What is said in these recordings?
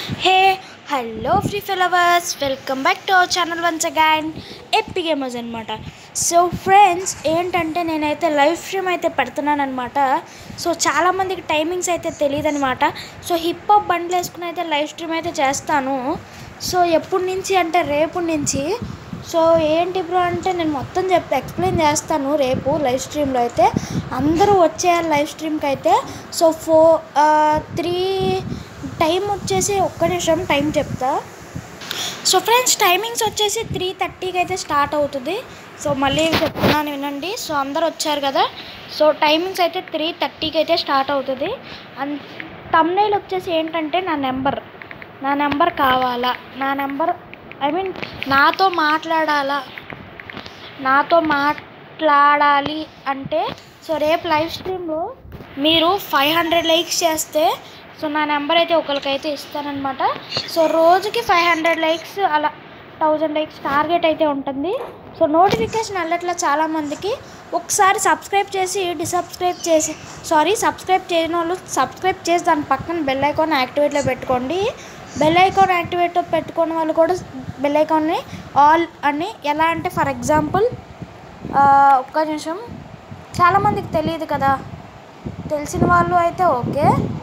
hey hello free followers welcome back to our channel once again ఎప్పి gamers అనమాట so friends ఏంటంటే నేనైతే live stream అయితే పెడుతున్నాను అనమాట సో చాలామందికి టైమింగ్స్ అయితే తెలియదు అనమాట సో హిప్ హాప్ బండ్లు వేసుకుని అయితే లైవ్ స్ట్రీమ్ అయితే చేస్తాను సో ఎప్పటి నుంచి అంటే రేపు నుంచి సో ఏంటి బ్రో అంటే నేను మొత్తం చెప్తే ఎక్స్ప్లెయిన్ చేస్తాను రేపు లైవ్ స్ట్రీమ్లో అయితే అందరూ వచ్చేయాలి లైవ్ స్ట్రీమ్కి అయితే సో ఫో త్రీ టైం వచ్చేసి ఒక్క నిమిషం టైం చెప్తా సో ఫ్రెండ్స్ టైమింగ్స్ వచ్చేసి త్రీ థర్టీకి అయితే స్టార్ట్ అవుతుంది సో మళ్ళీ చెప్తున్నాను వినండి సో అందరు వచ్చారు కదా సో టైమింగ్స్ అయితే త్రీ థర్టీకి అయితే స్టార్ట్ అవుతుంది అండ్ తమ్నైల్ వచ్చేసి ఏంటంటే నా నెంబర్ నా నెంబర్ కావాలా నా నెంబర్ ఐ మీన్ నాతో మాట్లాడాలా నాతో మాట్లాడాలి అంటే సో రేపు లైవ్ స్ట్రీమ్లో మీరు ఫైవ్ హండ్రెడ్ లైక్స్ చేస్తే సో నా నెంబర్ అయితే ఒకరికైతే ఇస్తానన్నమాట సో రోజుకి ఫైవ్ హండ్రెడ్ లైక్స్ అలా థౌజండ్ లైక్స్ టార్గెట్ అయితే ఉంటుంది సో నోటిఫికేషన్ వెళ్ళట్లా చాలామందికి ఒకసారి సబ్స్క్రైబ్ చేసి డిసబ్స్క్రైబ్ చేసి సారీ సబ్స్క్రైబ్ చేయని వాళ్ళు సబ్స్క్రైబ్ చేసి దాని పక్కన బెల్ ఐకాన్ యాక్టివేట్లో పెట్టుకోండి బెల్ ఐకాన్ యాక్టివేట్ పెట్టుకున్న వాళ్ళు కూడా బెల్ ఐకాన్ని ఆల్ అని ఎలా అంటే ఫర్ ఎగ్జాంపుల్ ఒక్క నిమిషం చాలామందికి తెలియదు కదా తెలిసిన వాళ్ళు అయితే ఓకే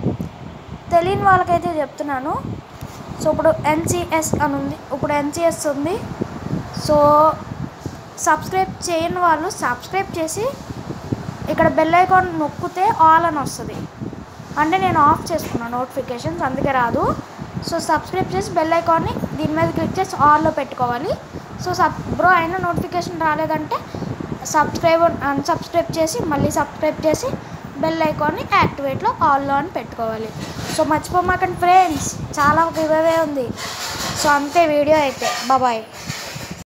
తెలియని వాళ్ళకైతే చెప్తున్నాను సో ఇప్పుడు ఎన్సిఎస్ అని ఉంది ఇప్పుడు ఎన్సిఎస్ ఉంది సో సబ్స్క్రైబ్ చేయని వాళ్ళు సబ్స్క్రైబ్ చేసి ఇక్కడ బెల్ ఐకాన్ నొక్కితే ఆల్ అని వస్తుంది అంటే నేను ఆఫ్ చేసుకున్నాను నోటిఫికేషన్స్ అందుకే రాదు సో సబ్స్క్రైబ్ చేసి బెల్ ఐకాన్ని దీని మీద క్లిక్ చేసి ఆల్లో పెట్టుకోవాలి సో సబ్ బ్రో అయినా నోటిఫికేషన్ రాలేదంటే సబ్స్క్రైబ్ అన్సబ్స్క్రైబ్ చేసి మళ్ళీ సబ్స్క్రైబ్ చేసి బెల్ ఐకాన్ని యాక్టివేట్లో ఆల్లో అని పెట్టుకోవాలి సో మర్చిపోమాకండి ఫ్రెండ్స్ చాలా గివ్ అవే ఉంది సో అంతే వీడియో అయితే బాబాయ్